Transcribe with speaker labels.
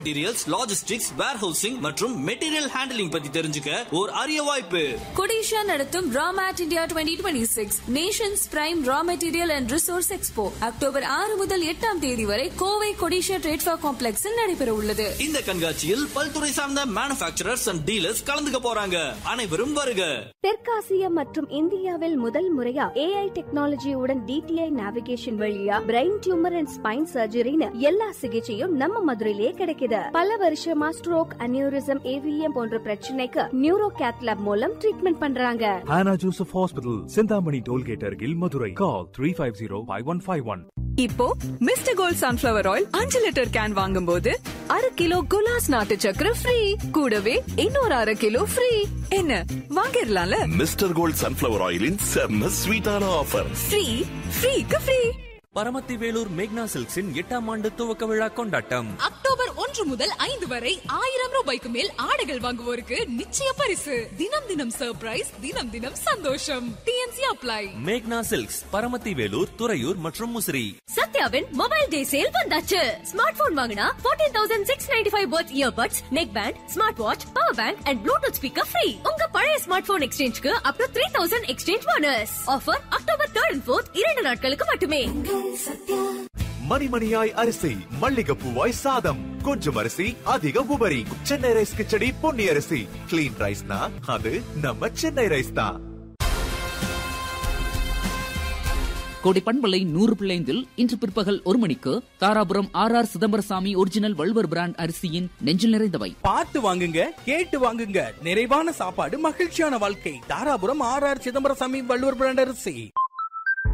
Speaker 1: Materials logistics warehousing மற்றும் material handling பத்தி தெரிஞ்சுக்க ஒரு அரிய வாய்ப்பு
Speaker 2: கொடிஷா நடத்தும் ராமேட் India twenty twenty six nations prime raw material and resource expo October ஆறு முதல் எட்டாம் தேதி வரை கோவை கொடிஷா ட்ரேட்ஃபா காம்ப்ளெக்ஸில் நடைபெற உள்ளது
Speaker 1: இந்த கண்காட்சியில் பல்துறை சார்ந்த மேனுபேக்சரர்ஸ் அண்ட் டீலர்ஸ் கலந்துக்க போறாங்க அனைவரும் வருக
Speaker 3: தெற்காசியா மற்றும் இந்தியாவில் முதல் முறையா ஏஐ டெக்னாலஜியுடன் டிடிஐ நேவிகேஷன் வழியா பிரெயின் டியூமர் அண்ட் ஸ்பைன் சர்ஜரின்னு எல்லா சிகிச்சையும் நம்ம மதுரையிலேயே கிடைக்குது பல வருஷமா ஸ்ட்ரோக் அனியூரிசம் ஏவிஎம் போன்ற பிரச்சனைக்கு நியூரோ கேத்லாப் மூலம் ட்ரீட்மெண்ட் பண்றாங்க
Speaker 4: Hannah Joseph Hospital, Sindhamani Tollgate Argil, Madurai. Call 350-5151.
Speaker 5: இப்போ மிஸ்டர் கோல்ட் சன்ஃபிளவர் ஆயில் அஞ்சு லிட்டர் கேன் வாங்கும்போது அரை கிலோ குலாஸ் நாட்டு சக்கரை ஃப்ரீ கூடவே இன்னொரு அரை கிலோ ஃப்ரீ என்ன வாங்கிடலாம்ல
Speaker 6: மிஸ்டர் கோல்ட் சன்ஃபிளவர் ஆயிலின் செம்ம ஸ்வீட்டான ஆஃபர்
Speaker 5: ஃப்ரீ ஃப்ரீக்கு ஃப்ரீ
Speaker 7: பரமத்தி வேலூர் மேக்னா சில்க்ஸின் எட்டாம் ஆண்டு துவக்க விழா கொண்டாட்டம்
Speaker 8: அக்டோபர் ஒன்று முதல் ஐந்து வரை ஆயிரம் ரூபாய்க்கு மேல் ஆடைகள் வாங்குவோருக்கு நிச்சய பரிசு தினம் தினம் சர்ப்ரைஸ் தினம் தினம் சந்தோஷம் டிஎன்சி அப்ளை
Speaker 7: மேக்னா சில்க்ஸ் பரமத்தி வேலூர் துறையூர் மற்றும் முசிறி
Speaker 2: சத்யாவின் மொபைல் டே சேல் வந்தாச்சு ஸ்மார்ட் போன் வாங்கினா fourteen thousand six ninety five worth earbuds neck band smart watch power bank and bluetooth speaker free உங்க பழைய ஸ்மார்ட் போன் எக்ஸ்சேஞ்சுக்கு up to three thousand exchange bonus offer October third and fourth இரண்டு நாட்களுக்கு மட்டுமே
Speaker 9: மணிமணியாய் அரிசி மல்லிகைப்பூவாய் சாதம் கொஞ்சம் அரிசி அதிக உபரி சென்னை ரைஸ் கிச்சடி பொன்னி அரிசி கிளீன் ரைஸ்னா அது நம்ம சென்னை ரைஸ் தான்
Speaker 10: கோடை பண்பலை நூறு பிள்ளைந்தில் இன்று பிற்பகல் ஒரு மணிக்கு Dharapuram R R Chidambarasamy original Valluvar brand அரிசியின் நெஞ்சில் நிறைந்தவை
Speaker 11: பார்த்து வாங்குங்க கேட்டு வாங்குங்க நிறைவான சாப்பாடு மகிழ்ச்சியான வாழ்க்கை Dharapuram R R Chidambarasamy Valluvar brand அரிசி